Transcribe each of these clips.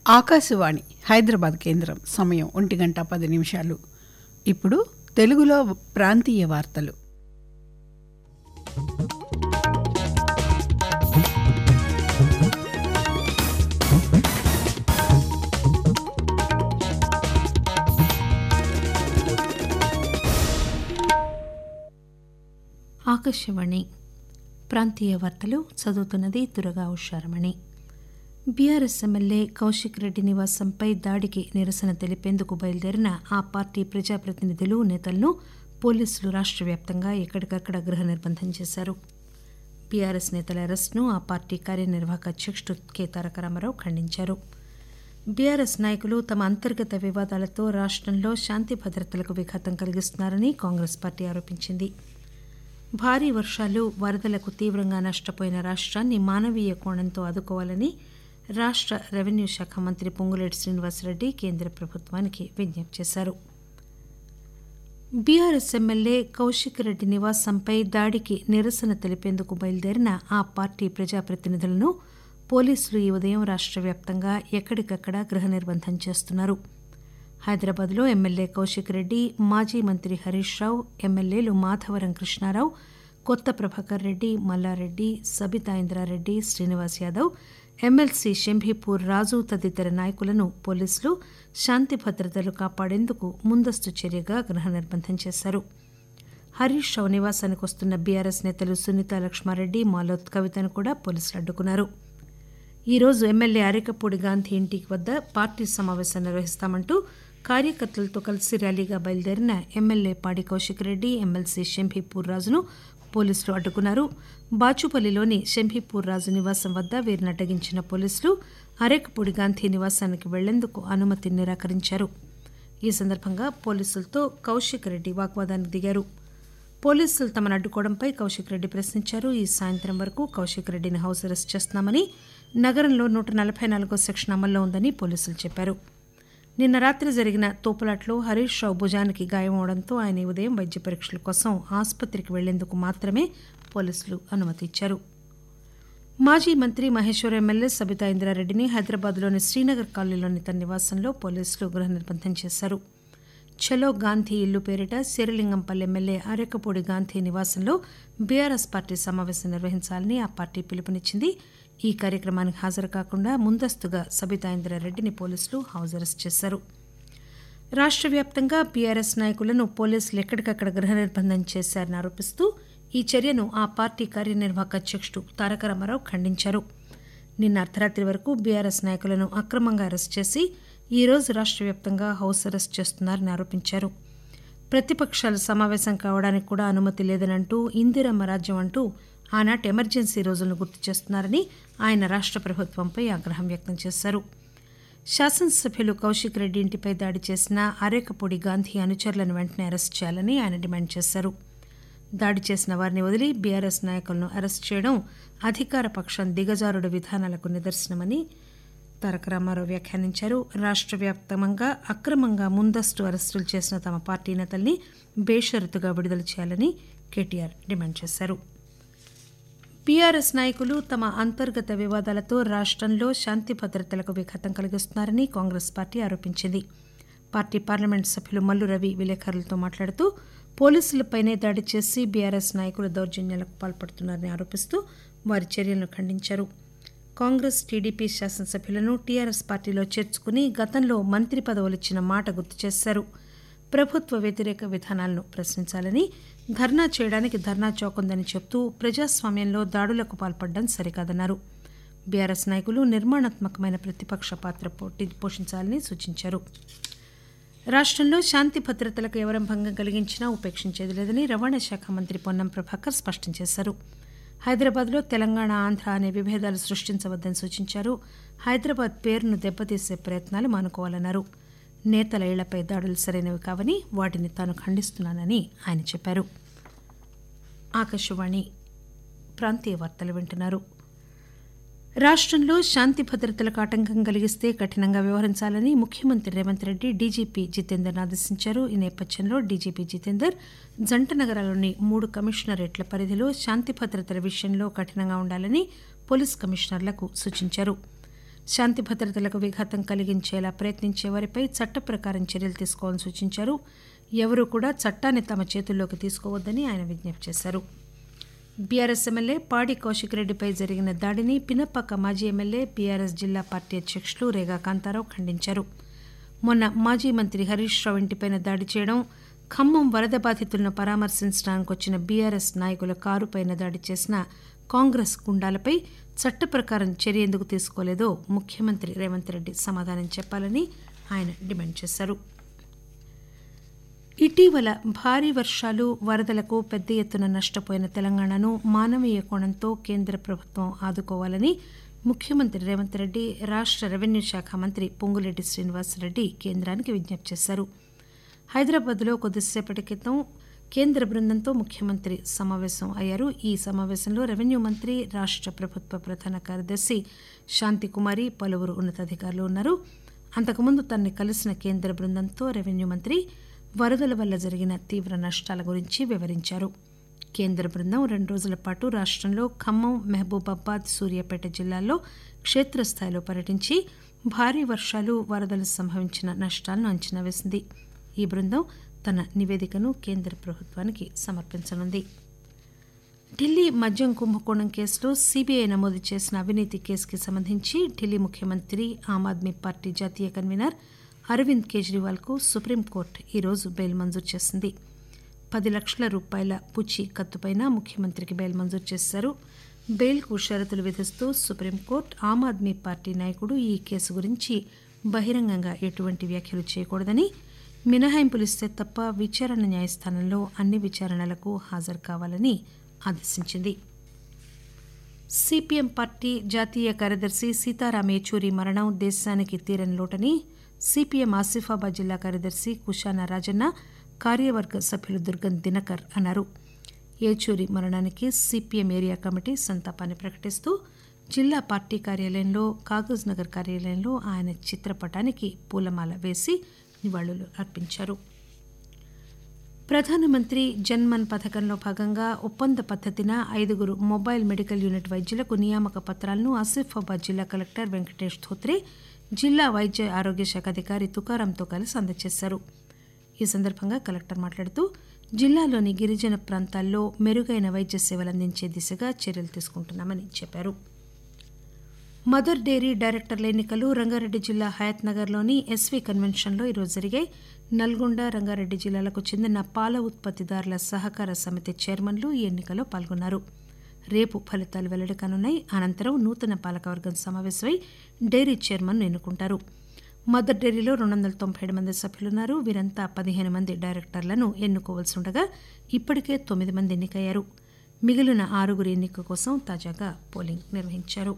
ఆకాశవాణి హైదరాబాద్ కేంద్రం సమయం ఒంటి గంట పది నిమిషాలు ఇప్పుడు తెలుగులో ప్రాంతీయ వార్తలు ఆకాశవాణి ప్రాంతీయ వార్తలు చదువుతున్నది దురగా ఉషారమణి బీఆర్ఎస్ ఎమ్మెల్యే కౌశిక్ రెడ్డి నివాసంపై దాడికి నిరసన తెలిపేందుకు బయలుదేరిన ఆ పార్టీ ప్రజాప్రతినిధులు నేతలను పోలీసులు రాష్ట్ర వ్యాప్తంగా ఎక్కడికక్కడ గృహ నిర్బంధం చేశారు బీఆర్ఎస్ నేతల అరెస్టును ఆ పార్టీ కార్యనిర్వాహక అధ్యక్షుడు కె తారక రామారావు ఖండించారు బీఆర్ఎస్ నాయకులు తమ అంతర్గత వివాదాలతో రాష్ట్రంలో శాంతి భద్రతలకు విఘాతం కలిగిస్తున్నారని కాంగ్రెస్ పార్టీ ఆరోపించింది భారీ వర్షాలు వరదలకు తీవ్రంగా నష్టపోయిన రాష్ట్రాన్ని మానవీయ కోణంతో ఆదుకోవాలని రాష్ట్ర రెవెన్యూ శాఖ మంత్రి పొంగులేటి శ్రీనివాసరెడ్డి కేంద్ర ప్రభుత్వానికి విజ్ఞప్తి చేశారు బీఆర్ఎస్ ఎమ్మెల్యే కౌశిక్ రెడ్డి నివాసంపై దాడికి నిరసన తెలిపేందుకు బయలుదేరిన ఆ పార్టీ ప్రజాప్రతినిధులను పోలీసులు ఈ ఉదయం రాష్ట్ర వ్యాప్తంగా ఎక్కడికక్కడ గృహ నిర్బంధం చేస్తున్నారు హైదరాబాద్లో ఎమ్మెల్యే కౌశిక్ రెడ్డి మాజీ మంత్రి హరీష్ రావు ఎమ్మెల్యేలు మాధవరం కృష్ణారావు కొత్త ప్రభాకర్ రెడ్డి మల్లారెడ్డి సబితా ఇంద్రారెడ్డి శ్రీనివాస్ యాదవ్ ఎమ్మెల్సీ షంభీపూర్ రాజు తదితర నాయకులను పోలీసులు శాంతి భద్రతలు కాపాడేందుకు ముందస్తు చర్యగా గృహ నిర్బంధం చేశారు హరీష్ రావు నివాసానికి వస్తున్న బీఆర్ఎస్ నేతలు సునీత లక్ష్మారెడ్డి మాలోత్ కవితను కూడా పోలీసులు అడ్డుకున్నారు ఈరోజు ఎమ్మెల్యే అరికపూడి గాంధీ ఇంటికి వద్ద పార్టీ సమావేశం నిర్వహిస్తామంటూ కార్యకర్తలతో కలిసి ర్యాలీగా బయలుదేరిన ఎమ్మెల్యే పాడి కౌశిక్ రెడ్డి ఎమ్మెల్సీ షంభీపూర్ రాజును పోలీసులు అడ్డుకున్నారు బాచుపల్లిలోని షంభీపూర్ రాజు నివాసం వద్ద వీరిని అడ్డగించిన పోలీసులు అరేకపూడి గాంధీ నివాసానికి వెళ్లేందుకు అనుమతి నిరాకరించారు ఈ సందర్భంగా పోలీసులతో కౌశిక్ రెడ్డి వాగ్వాదానికి దిగారు పోలీసులు తమను అడ్డుకోవడంపై కౌశిక్ రెడ్డి ప్రశ్నించారు ఈ సాయంత్రం వరకు కౌశిక్ రెడ్డిని హౌస్ అరెస్ట్ చేస్తున్నామని నగరంలో నూట నలభై నాలుగో సెక్షన్ అమల్లో ఉందని పోలీసులు చెప్పారు నిన్న రాత్రి జరిగిన తోపులాట్లో హరీష్ రావు భుజానికి గాయం అవడంతో ఆయన ఈ ఉదయం వైద్య పరీక్షల కోసం ఆసుపత్రికి వెళ్లేందుకు మాత్రమే పోలీసులు అనుమతి ఇచ్చారు మాజీ మంత్రి మహేశ్వర ఎమ్మెల్యే సబితా ఇంద్రారెడ్డిని హైదరాబాద్లోని శ్రీనగర్ కాలనీలోని తన నివాసంలో పోలీసులు గృహ నిర్బంధం చేశారు చలో గాంధీ ఇల్లు పేరిట శిరలింగంపల్లి ఎమ్మెల్యే అరెకపూడి గాంధీ నివాసంలో బీఆర్ఎస్ పార్టీ సమావేశం నిర్వహించాలని ఆ పార్టీ పిలుపునిచ్చింది ఈ కార్యక్రమానికి హాజరు కాకుండా ముందస్తుగా సబితా ఇంద్రారెడ్డిని పోలీసులు హౌస్ అరెస్ట్ చేశారు రాష్ట్ర వ్యాప్తంగా బీఆర్ఎస్ నాయకులను పోలీసులు ఎక్కడికక్కడ గృహ నిర్బంధం చేశారని ఆరోపిస్తూ ఈ చర్యను ఆ పార్టీ కార్యనిర్వాహక అధ్యక్షుడు తారక రామారావు ఖండించారు నిన్న అర్ధరాత్రి వరకు బీఆర్ఎస్ నాయకులను అక్రమంగా అరెస్ట్ చేసి ఈ రోజు రాష్ట్ర వ్యాప్తంగా హౌస్ అరెస్ట్ చేస్తున్నారని ఆరోపించారు ప్రతిపక్షాలు సమావేశం కావడానికి కూడా అనుమతి లేదని అంటూ ఇందిరమ్మ రాజ్యం అంటూ ఆనాటి ఎమర్జెన్సీ రోజులను గుర్తు చేస్తున్నారని ఆయన రాష్ట్ర ప్రభుత్వంపై ఆగ్రహం వ్యక్తం చేశారు శాసనసభ్యులు కౌశిక్ రెడ్డి ఇంటిపై దాడి చేసిన అరేకపూడి గాంధీ అనుచరులను వెంటనే అరెస్ట్ చేయాలని ఆయన డిమాండ్ చేశారు దాడి చేసిన వారిని వదిలి బీఆర్ఎస్ నాయకులను అరెస్ట్ చేయడం అధికార పక్షం దిగజారుడు విధానాలకు నిదర్శనమని తారక రామారావు వ్యాఖ్యానించారు రాష్ట్ర వ్యాప్తంగా అక్రమంగా ముందస్తు అరెస్టులు చేసిన తమ పార్టీ నేతల్ని బేషరతుగా విడుదల చేయాలని కేటీఆర్ డిమాండ్ చేశారు బీఆర్ఎస్ నాయకులు తమ అంతర్గత వివాదాలతో రాష్ట్రంలో శాంతి భద్రతలకు విఘాతం కలిగిస్తున్నారని కాంగ్రెస్ పార్టీ ఆరోపించింది పార్టీ పార్లమెంట్ సభ్యులు మల్లు రవి విలేకరులతో మాట్లాడుతూ పోలీసులపైనే దాడి చేసి బీఆర్ఎస్ నాయకులు దౌర్జన్యాలకు పాల్పడుతున్నారని ఆరోపిస్తూ వారి చర్యలను ఖండించారు కాంగ్రెస్ టీడీపీ శాసనసభ్యులను టీఆర్ఎస్ పార్టీలో చేర్చుకుని గతంలో మంత్రి పదవులు ఇచ్చిన మాట గుర్తు చేశారు ప్రభుత్వ వ్యతిరేక విధానాలను ప్రశ్నించాలని ధర్నా చేయడానికి ధర్నా చౌక్ ఉందని చెబుతూ ప్రజాస్వామ్యంలో దాడులకు పాల్పడడం సరికాదన్నారు బీఆర్ఎస్ నాయకులు నిర్మాణాత్మకమైన ప్రతిపక్ష పాత్ర పోటీ పోషించాలని సూచించారు రాష్ట్రంలో శాంతి భద్రతలకు ఎవరం భంగం కలిగించినా ఉపేక్షించేది లేదని రవాణా శాఖ మంత్రి పొన్నం ప్రభాకర్ స్పష్టం చేశారు హైదరాబాద్లో తెలంగాణ ఆంధ్ర అనే విభేదాలు సృష్టించవద్దని సూచించారు హైదరాబాద్ పేరును దెబ్బతీసే ప్రయత్నాలు మానుకోవాలన్నారు నేతల ఇళ్లపై దాడులు సరైనవి కావని వాటిని తాను ఖండిస్తున్నానని ఆయన చెప్పారు ఆకాశవాణి ప్రాంతీయ వార్తలు వింటున్నారు రాష్ట్రంలో శాంతి భద్రతలకు ఆటంకం కలిగిస్తే కఠినంగా వ్యవహరించాలని ముఖ్యమంత్రి రేవంత్ రెడ్డి డీజీపీ జితేందర్ ఆదేశించారు ఈ నేపథ్యంలో డీజీపీ జితేందర్ జంట నగరాల్లోని మూడు కమిషనరేట్ల పరిధిలో శాంతి భద్రతల విషయంలో కఠినంగా ఉండాలని పోలీస్ కమిషనర్లకు సూచించారు శాంతి భద్రతలకు విఘాతం కలిగించేలా ప్రయత్నించే వారిపై చట్ట ప్రకారం చర్యలు తీసుకోవాలని సూచించారు ఎవరూ కూడా చట్టాన్ని తమ చేతుల్లోకి తీసుకోవద్దని ఆయన విజ్ఞప్తి చేశారు బీఆర్ఎస్ ఎమ్మెల్యే పాడి కౌశిక్ రెడ్డిపై జరిగిన దాడిని పినపాక మాజీ ఎమ్మెల్యే బీఆర్ఎస్ జిల్లా పార్టీ అధ్యక్షులు రేగా కాంతారావు ఖండించారు మొన్న మాజీ మంత్రి హరీష్ రావు ఇంటిపైన దాడి చేయడం ఖమ్మం వరద బాధితులను పరామర్శించడానికి వచ్చిన బీఆర్ఎస్ నాయకుల కారుపైన దాడి చేసిన కాంగ్రెస్ గుండాలపై చట్ట ప్రకారం చర్య ఎందుకు తీసుకోలేదో ముఖ్యమంత్రి రేవంత్ రెడ్డి సమాధానం చెప్పాలని ఆయన డిమాండ్ చేశారు ఇటీవల భారీ వర్షాలు వరదలకు పెద్ద ఎత్తున నష్టపోయిన తెలంగాణను మానవీయ కోణంతో కేంద్ర ప్రభుత్వం ఆదుకోవాలని ముఖ్యమంత్రి రేవంత్ రెడ్డి రాష్ట రెవెన్యూ శాఖ మంత్రి పొంగులేటి శ్రీనివాసరెడ్డి కేంద్రానికి విజ్ఞప్తి చేశారు హైదరాబాద్లో కొద్దిసేపటి క్రితం కేంద్ర బృందంతో ముఖ్యమంత్రి సమావేశం అయ్యారు ఈ సమావేశంలో రెవెన్యూ మంత్రి రాష్ట ప్రభుత్వ ప్రధాన కార్యదర్శి శాంతికుమారి పలువురు ఉన్నతాధికారులు ఉన్నారు అంతకుముందు తనని కలిసిన కేంద్ర బృందంతో రెవెన్యూ మంత్రి వరదల వల్ల జరిగిన తీవ్ర నష్టాల గురించి వివరించారు కేంద్ర బృందం రెండు రోజుల పాటు రాష్టంలో ఖమ్మం మహబూబాబాద్ సూర్యాపేట జిల్లాల్లో క్షేత్రస్థాయిలో పర్యటించి భారీ వర్షాలు వరదలు సంభవించిన నష్టాలను అంచనా వేసింది ఈ బృందం తన నివేదికను కేంద్ర ప్రభుత్వానికి సమర్పించనుంది ఢిల్లీ మద్యం కుంభకోణం కేసులో సీబీఐ నమోదు చేసిన అవినీతి కేసుకి సంబంధించి ఢిల్లీ ముఖ్యమంత్రి ఆమ్ ఆద్మీ పార్టీ జాతీయ కన్వీనర్ అరవింద్ కేజ్రీవాల్కు సుప్రీంకోర్టు ఈరోజు బెయిల్ మంజూరు చేసింది పది లక్షల రూపాయల పుచ్చి కత్తుపైన ముఖ్యమంత్రికి బెయిల్ మంజూరు చేశారు బెయిల్కు షరతులు విధిస్తూ సుప్రీంకోర్టు ఆమ్ ఆద్మీ పార్టీ నాయకుడు ఈ కేసు గురించి బహిరంగంగా ఎటువంటి వ్యాఖ్యలు చేయకూడదని మినహాయింపులు ఇస్తే తప్ప విచారణ న్యాయస్థానంలో అన్ని విచారణలకు హాజరు కావాలని ఆదేశించింది సిపిఎం పార్టీ జాతీయ కార్యదర్శి సీతారాం ఏచూరి మరణం దేశానికి తీరని లోటని సిపిఎం ఆసిఫాబాద్ జిల్లా కార్యదర్శి కుషాన రాజన్న కార్యవర్గ సభ్యులు దుర్గం దినకర్ అన్నారు ఏచూరి మరణానికి సిపిఎం ఏరియా కమిటీ సంతాపాన్ని ప్రకటిస్తూ జిల్లా పార్టీ కార్యాలయంలో కాగజ్ నగర్ కార్యాలయంలో ఆయన చిత్రపటానికి పూలమాల వేసి నివాళులు అర్పించారు ప్రధానమంత్రి జన్మన్ పథకంలో భాగంగా ఒప్పంద పద్దతిన ఐదుగురు మొబైల్ మెడికల్ యూనిట్ వైద్యులకు నియామక పత్రాలను ఆసిఫాబాద్ జిల్లా కలెక్టర్ వెంకటేష్ ధోత్రే జిల్లా వైద్య ఆరోగ్య శాఖ అధికారి తుకారాంతో కలిసి అందజేశారు ఈ సందర్భంగా కలెక్టర్ మాట్లాడుతూ జిల్లాలోని గిరిజన ప్రాంతాల్లో మెరుగైన వైద్య సేవలు అందించే దిశగా చర్యలు తీసుకుంటున్నామని చెప్పారు మదర్ డైరీ డైరెక్టర్ల ఎన్నికలు రంగారెడ్డి జిల్లా హయత్ నగర్లోని ఎస్వీ కన్వెన్షన్లో ఈరోజు జరిగాయి నల్గొండ రంగారెడ్డి జిల్లాలకు చెందిన పాల ఉత్పత్తిదారుల సహకార సమితి చైర్మన్లు ఈ ఎన్నికలో పాల్గొన్నారు రేపు ఫలితాలు వెల్లడి కానున్నాయి అనంతరం నూతన పాలకవర్గం సమావేశమై డైరీ చైర్మన్ ఎన్నుకుంటారు మదర్ డైరీలో రెండు వందల తొంభై ఏడు మంది సభ్యులున్నారు వీరంతా పదిహేను మంది డైరెక్టర్లను ఎన్నుకోవాల్సి ఉండగా ఇప్పటికే తొమ్మిది మంది ఎన్నికయ్యారు మిగిలిన ఆరుగురు ఎన్నిక కోసం తాజాగా పోలింగ్ నిర్వహించారు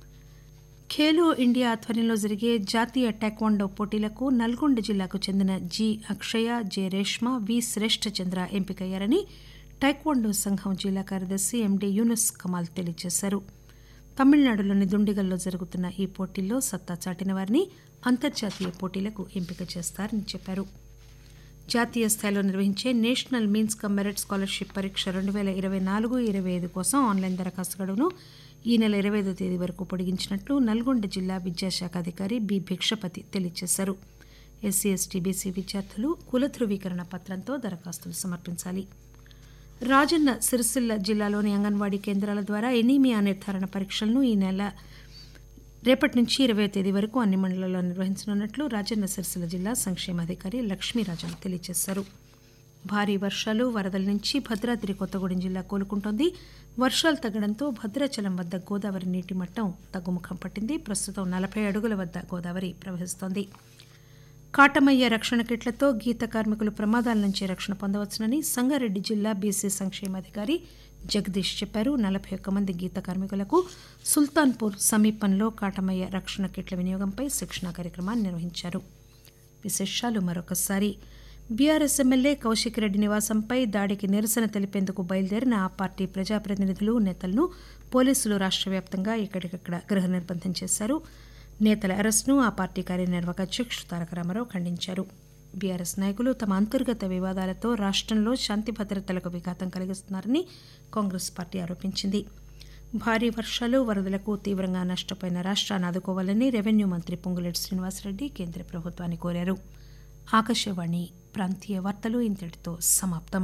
ఖేలో ఇండియా ఆధ్వర్యంలో జరిగే జాతీయ టెక్వాండో పోటీలకు నల్గొండ జిల్లాకు చెందిన G Akshaya J Reshma V Shreshta Chandra ఎంపికయ్యారని టైక్వాండో సంఘం జిల్లా కార్యదర్శి ఎండి యూనుస్ కమాల్ తెలియజేశారు తమిళనాడులోని దుండిగల్లో జరుగుతున్న ఈ పోటీల్లో సత్తా చాటిన వారిని అంతర్జాతీయ పోటీలకు ఎంపిక చేస్తారని చెప్పారు జాతీయ స్థాయిలో నిర్వహించే national means cum merit scholarship పరీక్ష రెండు వేల ఇరవై నాలుగు ఇరవై ఐదు కోసం ఆన్లైన్ దరఖాస్తు గడువును ఈ నెల ఇరవై ఐదో తేదీ వరకు పొడిగించినట్లు నల్గొండ జిల్లా విద్యాశాఖ అధికారి బి భిక్షపతి తెలియజేశారు ఎస్సీ ఎస్టీ బీసీ విద్యార్థులు కుల ధృవీకరణ పత్రంతో దరఖాస్తులు సమర్పించాలి రాజన్న సిరిసిల్ల జిల్లాలోని అంగన్వాడీ కేంద్రాల ద్వారా ఎనీమియా నిర్ధారణ పరీక్షలను ఈ నెల రేపటి నుంచి ఇరవై తేదీ వరకు అన్ని మండలాల్లో నిర్వహించనున్నట్లు రాజన్న సిరిసిల్ల జిల్లా సంక్షేమాధికారి లక్ష్మీరాజన్ తెలియజేశారు భారీ వర్షాలు వరదల నుంచి భద్రాద్రి కొత్తగూడెం జిల్లా కోలుకుంటోంది వర్షాలు తగ్గడంతో భద్రాచలం వద్ద గోదావరి నీటి మట్టం తగ్గుముఖం పట్టింది ప్రస్తుతం నలభై అడుగుల వద్ద గోదావరి ప్రవహిస్తోంది కాటమయ్య రక్షణ కిట్లతో గీత కార్మికులు ప్రమాదాల నుంచి రక్షణ పొందవచ్చునని సంగారెడ్డి జిల్లా బీసీ సంక్షేమాధికారి జగదీష్ చెప్పారు నలభై ఒక్క మంది గీత కార్మికులకు సుల్తాన్పూర్ సమీపంలో కాటమయ్య రక్షణ కిట్ల వినియోగంపై శిక్షణా కార్యక్రమాన్ని నిర్వహించారు విశేషాలు మరొకసారి బీఆర్ఎస్ ఎమ్మెల్యే కౌశిక్ రెడ్డి నివాసంపై దాడికి నిరసన తెలిపేందుకు బయలుదేరిన ఆ పార్టీ ప్రజాప్రతినిధులు నేతలను పోలీసులు రాష్ట్ర వ్యాప్తంగా ఎక్కడికక్కడ గృహ నిర్బంధం చేశారు నేతల అరెస్టును ఆ పార్టీ కార్యనిర్వాహక అధ్యక్షుడు తారక రామారావు ఖండించారు బీఆర్ఎస్ నాయకులు తమ అంతర్గత వివాదాలతో రాష్ట్రంలో శాంతి భద్రతలకు విఘాతం కలిగిస్తున్నారని కాంగ్రెస్ పార్టీ ఆరోపించింది భారీ వర్షాలు వరదలకు తీవ్రంగా నష్టపోయిన రాష్ట్రాన్ని ఆదుకోవాలని రెవెన్యూ మంత్రి పొంగులేటి శ్రీనివాసరెడ్డి కేంద్ర ప్రభుత్వాన్ని కోరారు ఆకాశవాణి ప్రాంతీయ వార్తలు ఇంతటితో సమాప్తం